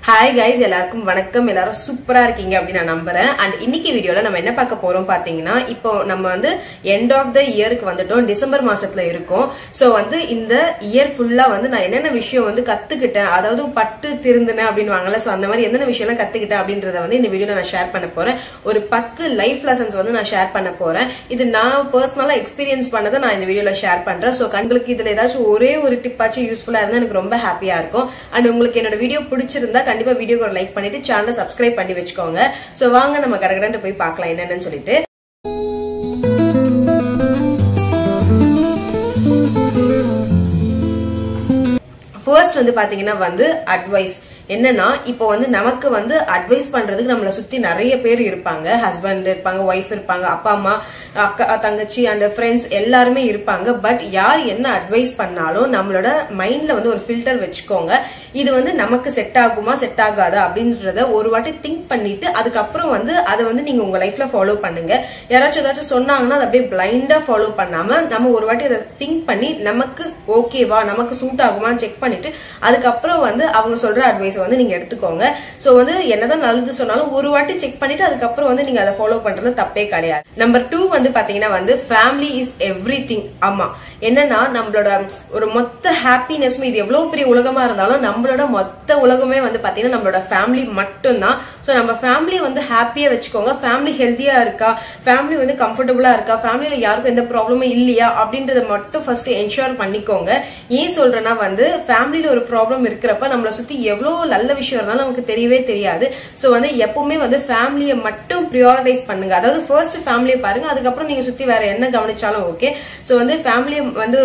hi guys எல்லாருக்கும் வணக்கம் எல்லாரும் சூப்பரா இருக்கீங்க அப்படின்னு நான் நம்புறேன் அண்ட் இன்னைக்கு வீடியோல நம்ம என்ன பார்க்க போறோம் பாத்தீங்கன்னா இப்போ நம்ம வந்து எண்ட் ஆஃப் த இயருக்கு வந்துட்டோம் டிசம்பர் மாசத்துல இருக்கோம் சோ வந்து இந்த இயர் ஃபுல்லா வந்து நான் என்னென்ன விஷயம் வந்து கத்துக்கிட்டேன் அதாவது பட்டு திருந்தினேன் அப்படின்னு வாங்கல சோ அந்த மாதிரி என்னென்ன விஷயம்லாம் கத்துக்கிட்டேன் அப்படின்றத வந்து இந்த வீடியோல நான் ஷேர் பண்ண போறேன் ஒரு பத்து லைஃப் லெசன்ஸ் வந்து நான் ஷேர் பண்ண போறேன் இது நான் பர்சனலா எக்ஸ்பீரியன்ஸ் பண்ணதை நான் இந்த வீடியோல ஷேர் பண்றேன் சோ கண்களுக்கு இதுல ஏதாச்சும் ஒரே ஒரு டிப்பாச்சும் யூஸ்ஃபுல்லா இருந்தா எனக்கு ரொம்ப ஹாப்பியா இருக்கும் அண்ட் உங்களுக்கு என்னோட வீடியோ பிடிச்சிருந்தா கண்டிப்பா வீடியோக்கு ஒரு லைக் பண்ணிட்டு சேனலை சப்ஸ்கிரைப் பண்ணி வச்சுக்கோங்க சோ வாங்க நம்ம கடகடன்னு போய் பார்க்கலாம் என்னென்னு சொல்லிட்டு ஃபர்ஸ்ட் வந்து பாத்தீங்கன்னா வந்து அட்வைஸ் என்னன்னா இப்போ வந்து நமக்கு வந்து அட்வைஸ் பண்றதுக்கு நம்மள சுத்தி நிறைய பேர் இருப்பாங்க ஹஸ்பண்ட் இருப்பாங்க ஒய்ஃப் இருப்பாங்க அப்பா அம்மா அக்கா தங்கச்சி அண்ட் ஃப்ரெண்ட்ஸ் எல்லாருமே இருப்பாங்க பட் யார் என்ன அட்வைஸ் பண்ணாலும் நம்மளோட மைண்ட்ல வந்து ஒரு ஃபில்டர் வச்சுக்கோங்க இது வந்து நமக்கு செட் ஆகுமா செட் ஆகாதா அப்படின்றத ஒரு வாட்டி திங்க் பண்ணிட்டு அதுக்கப்புறம் வந்து அதை வந்து நீங்க உங்க லைஃப்ல ஃபாலோ பண்ணுங்க யாராச்சும் ஏதாச்சும் சொன்னாங்கன்னா அதை அப்படியே பிளைண்டா ஃபாலோ பண்ணாம நம்ம ஒரு வாட்டி அதை திங்க் பண்ணி நமக்கு ஓகேவா நமக்கு சூட் ஆகுமான்னு செக் பண்ணிட்டு அதுக்கப்புறம் வந்து அவங்க சொல்ற அட்வைஸ் வந்து நீங்க எடுத்துக்கோங்க சோ வந்து என்னதான் நல்லது சொன்னாலும் ஒரு வாட்டி செக் பண்ணிட்டு அதுக்கப்புறம் வந்து நீங்க அதை ஃபாலோ பண்றது தப்பே கிடையாது நம்பர் டூ வந்து பாத்தீங்கன்னா வந்து ஃபேமிலி இஸ் எவ்ரி திங் ஆமா என்னன்னா நம்மளோட ஒரு மொத்த ஹாப்பினஸ்மே இது எவ்வளவு பெரிய உலகமா இருந்தாலும் நம்மளோட மொத்த உலகமே வந்து பாத்தீங்கன்னா நம்மளோட ஃபேமிலி மட்டும்தான் சோ நம்ம ஃபேமிலியை வந்து ஹாப்பியா வச்சுக்கோங்க ஃபேமிலி ஹெல்த்தியா இருக்கா ஃபேமிலி வந்து கம்ஃபர்டபுளா இருக்கா ஃபேமிலியில யாருக்கும் எந்த ப்ராப்ளமும் இல்லையா அப்படின்றத மட்டும் ஃபர்ஸ்ட் என்ஷூர் பண்ணிக்கோங்க ஏன் சொல்றேன்னா வந்து ஃபேமிலியில ஒரு ப்ராப்ளம் இருக்கிறப்ப நம்மளை சுத்தி எவ்வளவு நல்ல விஷயம் இருந்தாலும் நமக்கு தெரியவே தெரியாது சோ வந்து எப்பவுமே வந்து ஃபேமிலியை மட்டும் ப்ரியாரிட்டைஸ் பண்ணுங்க அதாவது ஃபர்ஸ்ட் ஃபேமிலியை பாருங்க அதுக்கப்புறம் நீங்க சுத்தி வேற என்ன கவனிச்சாலும் ஓகே சோ வந்து ஃபேமிலியை வந்து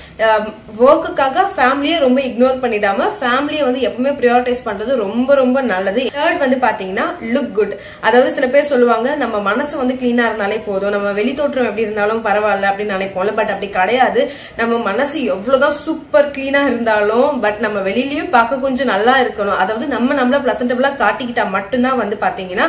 ஒர்க்குக்காக ஃபேமிலியை ரொம்ப இக்னோர் பண்ணிடாம ஃபேமிலியை வந்து எப்பவுமே ப்ரியாரிட்டைஸ் பண்றது ரொம்ப ரொம்ப நல்லது தேர்ட் வந்து பாத்தீங்கன்னா லுக் குட் அதாவது சில பேர் சொல்லுவாங்க நம்ம மனசு வந்து கிளீனா இருந்தாலே போதும் நம்ம வெளி தோற்றம் எப்படி இருந்தாலும் பரவாயில்ல அப்படின்னு நினைப்போம்ல பட் அப்படி கிடையாது நம்ம மனசு எவ்வளவுதான் சூப்பர் கிளீனா இருந்தாலும் பட் நம்ம வெளியிலயும் பார்க்க கொஞ்சம் நல்லா இருக்கணும் அதாவது நம்ம நம்மள பிளசன்டபிளா காட்டிக்கிட்டா மட்டும்தான் வந்து பாத்தீங்கன்னா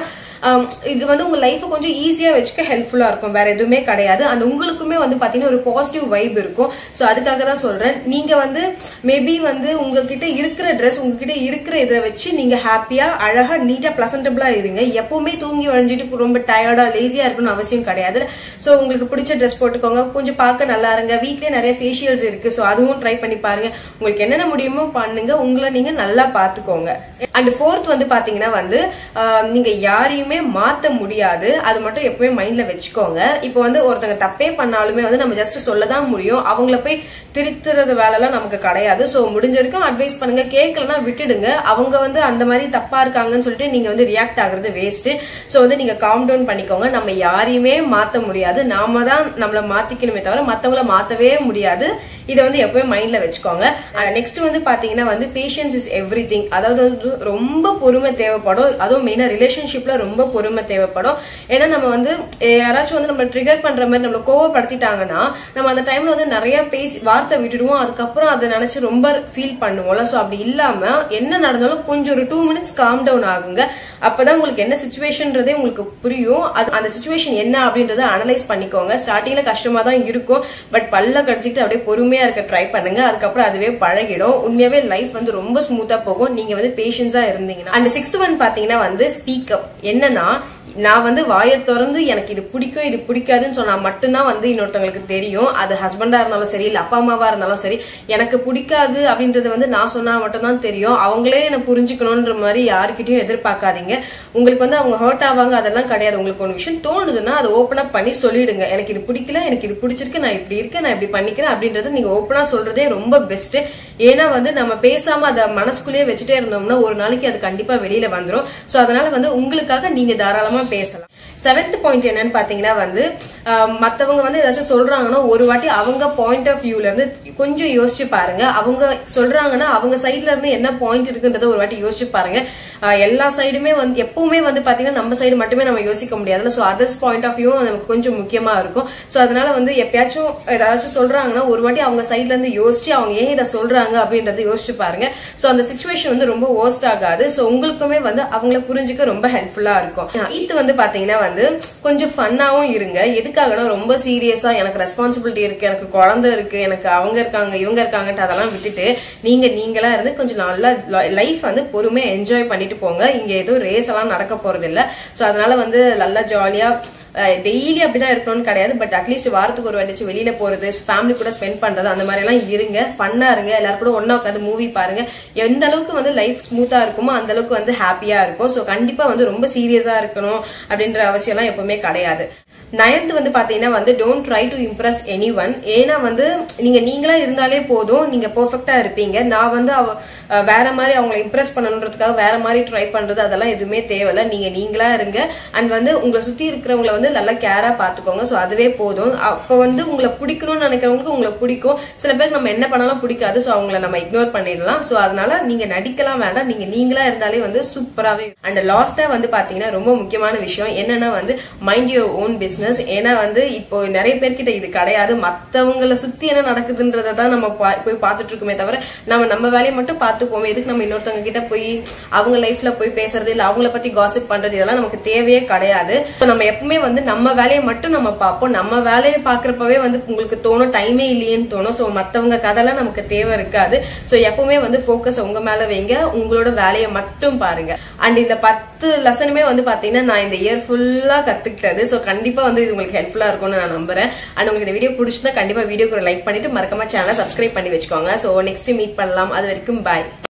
இது வந்து உங்க லைஃப் கொஞ்சம் ஈஸியா வச்சுக்க ஹெல்ப்ஃபுல்லா இருக்கும் வேற எதுவுமே கிடையாது அண்ட் உங்களுக்குமே வந்து பாத்தீங்கன்னா ஒரு பாசிட்டிவ் வைப் இருக்கும் சோ அதுக்காக தான் சொல்றேன் நீங்க வந்து மேபி வந்து உங்ககிட்ட இருக்கிற ட்ரெஸ் உங்ககிட்ட இருக்கிற இதை வச்சு நீங்க ஹாப்பியா அழகா நீட்டா பிளசன்டபிளா இருங்க எப்பவுமே தூங்கி வழிஞ்சிட்டு ரொம்ப டயர்டா லேசியா இருக்கணும்னு அவசியம் கிடையாது சோ உங்களுக்கு பிடிச்ச ட்ரெஸ் போட்டுக்கோங்க கொஞ்சம் பார்க்க நல்லா இருங்க வீட்லயே நிறைய ஃபேஷியல்ஸ் இருக்கு சோ அதுவும் ட்ரை பண்ணி பாருங்க உங்களுக்கு என்னென்ன முடியுமோ பண்ணுங்க உங்களை நீங்க நல்லா பாத்துக்கோங்க அண்ட் ஃபோர்த் வந்து பாத்தீங்கன்னா வந்து நீங்க யாரையுமே மாத்த முடியாது அது மட்டும் எப்பவுமே மைண்ட்ல வச்சுக்கோங்க இப்போ வந்து ஒருத்தங்க தப்பே பண்ணாலுமே வந்து நம்ம ஜஸ்ட் சொல்லதான் முடியும் அவங்கள போய் திருத்துறது வேலைலாம் நமக்கு கிடையாது சோ முடிஞ்ச வரைக்கும் அட்வைஸ் பண்ணுங்க கேட்கலன்னா விட்டுடுங்க அவங்க வந்து அந்த மாதிரி தப்பா இருக்காங்கன்னு சொல்லிட்டு நீங்க வந்து ரியாக்ட் ஆகுறது வேஸ்ட் சோ வந்து நீங்க காம் டவுன் பண்ணிக்கோங்க நம்ம யாரையுமே மாத்த முடியாது நாம தான் நம்மள மாத்திக்கணுமே தவிர மத்தவங்கள மாத்தவே முடியாது இதை வந்து எப்பவுமே மைண்ட்ல வச்சுக்கோங்க நெக்ஸ்ட் வந்து பாத்தீங்கன்னா வந்து பேஷன்ஸ் இஸ் எவ்ரி திங் அதாவது வந்து ரொம்ப பொறுமை தேவைப்படும் அதுவும் மெயினா ரிலேஷன்ஷிப்ல ரொம்ப பொறுமை தேவைப்படும் ஏன்னா நம்ம வந்து யாராச்சும் வந்து நம்ம ட்ரிகர் பண்ற மாதிரி நம்மள கோவப்படுத்திட்டாங்கன்னா நம்ம அந்த டைம்ல வந்து நிறைய பேசி வார்த்தை விட்டுடுவோம் அதுக்கப்புறம் அதை நினைச்சு ரொம்ப ஃபீல் பண்ணுவோம்ல சோ அப்படி இல்லாம என்ன நடந்தாலும் கொஞ்சம் ஒரு டூ மினிட்ஸ் காம் டவுன் ஆகுங்க அப்பதான் உங்களுக்கு என்ன சுச்சுவேஷன்றதே உங்களுக்கு புரியும் அது அந்த சுச்சுவேஷன் என்ன அப்படின்றத அனலைஸ் பண்ணிக்கோங்க ஸ்டார்டிங்ல கஷ்டமா தான் இருக்கும் பட் பல்ல கடிச்சிட்டு அப்படியே பொறுமையா இருக்க ட்ரை பண்ணுங்க அதுக்கப்புறம் அதுவே பழகிடும் உண்மையாவே லைஃப் வந்து ரொம்ப ஸ்மூத்தா போகும் நீங்க வந்து பேஷன்ஸா இருந்தீங்கன்னா அந்த சிக்ஸ்த் ஒன் பாத்தீங்கன்னா வந்து ஸ்பீக்கப் என்னன்னா நான் வந்து வாயை திறந்து எனக்கு இது பிடிக்கும் இது பிடிக்காதுன்னு சொன்னா மட்டும்தான் வந்து இன்னொருத்தவங்களுக்கு தெரியும் அது ஹஸ்பண்டா இருந்தாலும் சரி இல்ல அப்பா அம்மாவா இருந்தாலும் சரி எனக்கு பிடிக்காது அப்படின்றது வந்து நான் சொன்னா மட்டும்தான் தெரியும் அவங்களே என்ன புரிஞ்சுக்கணும்ன்ற மாதிரி யாருக்கிட்டையும் எதிர்பார்க்காதீங்க உங்களுக்கு வந்து அவங்க ஹர்ட் ஆவாங்க அதெல்லாம் கிடையாது உங்களுக்கு ஒரு விஷயம் தோணுதுன்னா அதை ஓப்பன் அப் பண்ணி சொல்லிடுங்க எனக்கு இது பிடிக்கல எனக்கு இது பிடிச்சிருக்கு நான் இப்படி இருக்கேன் நான் இப்படி பண்ணிக்கிறேன் அப்படின்றது நீங்க ஓப்பனா சொல்றதே ரொம்ப பெஸ்ட் ஏன்னா வந்து நம்ம பேசாம அதை மனசுக்குள்ளேயே வச்சுட்டே இருந்தோம்னா ஒரு நாளைக்கு அது கண்டிப்பா வெளியில வந்துடும் சோ அதனால வந்து உங்களுக்காக நீங்க தாராளமா பேசலாம் செவன்த் பாயிண்ட் என்னன்னு பாத்தீங்கன்னா வந்து மத்தவங்க வந்து ஏதாச்சும் சொல்றாங்கன்னா ஒரு வாட்டி அவங்க பாயிண்ட் ஆஃப் வியூல இருந்து கொஞ்சம் யோசிச்சு பாருங்க அவங்க சொல்றாங்கன்னா அவங்க சைட்ல இருந்து என்ன பாயிண்ட் இருக்குன்றத ஒரு வாட்டி யோசிச்சு பாருங்க எல்லா சைடுமே வந்து எப்பவுமே வந்து பாத்தீங்கன்னா நம்ம சைடு மட்டுமே நம்ம யோசிக்க முடியாதுல்ல so others point of view நமக்கு கொஞ்சம் முக்கியமா இருக்கும் சோ அதனால வந்து எப்பயாச்சும் ஏதாச்சும் சொல்றாங்கன்னா ஒரு வாட்டி அவங்க சைட்ல இருந்து யோசிச்சு அவங்க ஏன் இதை சொல்றாங்க அப்படின்றத யோசிச்சு பாருங்க சோ அந்த சுச்சுவேஷன் வந்து ரொம்ப worst ஆகாது சோ உங்களுக்குமே வந்து அவங்கள புரிஞ்சுக்க ரொம்ப ஹெல்ப்ஃபுல்லா இருக்கும் இது வந்து பாத்தீங்கன்னா வந்து கொஞ்சம் ஃபன்னாவும் இருங்க எதுக்காகனா ரொம்ப சீரியஸா எனக்கு ரெஸ்பான்சிபிலிட்டி இருக்கு எனக்கு குழந்தை இருக்கு எனக்கு அவங்க இருக்காங்க இவங்க இருக்காங்கட்டு அதெல்லாம் விட்டுட்டு நீங்க நீங்களா இருந்து கொஞ்சம் நல்லா லைஃப் வந்து பொறுமையா என்ஜாய் பண்ணிட்டு போங்க இங்க எதுவும் ரேஸ் எல்லாம் நடக்க போறது இல்ல சோ அதனால வந்து நல்லா ஜாலியா டெய்லி அப்படிதான் இருக்கணும்னு கிடையாது பட் அட்லீஸ்ட் வாரத்துக்கு ஒரு வாட்டிச்சு வெளியில போறது ஃபேமிலி கூட ஸ்பெண்ட் பண்றது அந்த மாதிரி எல்லாம் இருங்க ஃபன்னா இருங்க எல்லாரும் கூட ஒண்ணா உட்காந்து மூவி பாருங்க எந்த அளவுக்கு வந்து லைஃப் ஸ்மூத்தா இருக்குமோ அந்த அளவுக்கு வந்து ஹாப்பியா இருக்கும் சோ கண்டிப்பா வந்து ரொம்ப சீரியஸா இருக்கணும் அப்படின்ற அவசியம் எல்லாம் எப்பவுமே கிடையாது நயன்த் வந்து பாத்தீங்கன்னா வந்து don't try to impress any one ஏன்னா வந்து நீங்க நீங்களா இருந்தாலே போதும் நீங்க பெர்ஃபெக்டா இருப்பீங்க நான் வந்து அவ அஹ் வேற மாதிரி அவங்களை இம்ப்ரெஸ் பண்ணணுன்றதுக்காக வேற மாதிரி ட்ரை பண்றது அதெல்லாம் எதுவுமே தேவையில்ல நீங்க நீங்களா இருங்க அண்ட் வந்து உங்களை சுத்தி இருக்கிறவங்களை வந்து நல்லா கேரா பாத்துக்கோங்க சோ அதுவே போதும் அப்ப வந்து உங்களை பிடிக்கணும்னு நினைக்கிறவங்களுக்கு உங்களை பிடிக்கும் சில பேருக்கு நம்ம என்ன பண்ணாலும் பிடிக்காது சோ அவங்கள நம்ம இக்னோர் பண்ணிடலாம் சோ அதனால நீங்க நடிக்கலாம் வேண்டாம் நீங்க நீங்களா இருந்தாலே வந்து சூப்பராவே அண்ட் லாஸ்டா வந்து பாத்தீங்கன்னா ரொம்ப முக்கியமான விஷயம் என்னன்னா வந்து மைண்ட் யுவர் ஓன் பிசினஸ் ஏன்னா வந்து இப்போ நிறைய பேர்கிட்ட இது கிடையாது மத்தவங்கள சுத்தி என்ன நடக்குதுன்றத தான் நம்ம பா- போய் பார்த்துட்டு இருக்கோமே தவிர நம்ம நம்ம வேலையை மட்டும் பார்த்துப்போமே எதுக்கு நம்ம இன்னொருத்தவங்க கிட்ட போய் அவங்க லைஃப்ல போய் பேசுறது இல்ல அவங்கள பத்தி காசிப் பண்றது இதெல்லாம் நமக்கு தேவையே கிடையாது So நம்ம எப்பவுமே வந்து நம்ம வேலையை மட்டும் நம்ம பார்ப்போம் நம்ம வேலையை பாக்குறப்பவே வந்து உங்களுக்கு தோணும் டைமே இல்லையேன்னு தோணும் சோ மத்தவங்க கதைலாம் நமக்கு தேவை இருக்காது சோ எப்பவுமே வந்து ஃபோக்கஸ் உங்க மேல வைங்க உங்களோட வேலையை மட்டும் பாருங்க அண்ட் இந்த பத்து லெசனுமே வந்து பாத்தீங்கன்னா நான் இந்த இயர் ஃபுல்லா கத்துக்கிட்டது சோ கண்டிப்பா வந்து இது உங்களுக்கு ஹெல்ப்ஃபுல்லா இருக்கும்னு நான் நம்புறேன் அண்ட் உங்களுக்கு இந்த வீடியோ பிடிச்சிருந்தா கண்டிப்பா வீடியோக்கு ஒரு லைக் பண்ணிட்டு மறக்காம சேனலை சப்ஸ்கிரைப் பண்ணி வச்சுக்கோங்க சோ நெக்ஸ்ட் மீட் பண்ணலாம் அது வரைக்கும் பாய்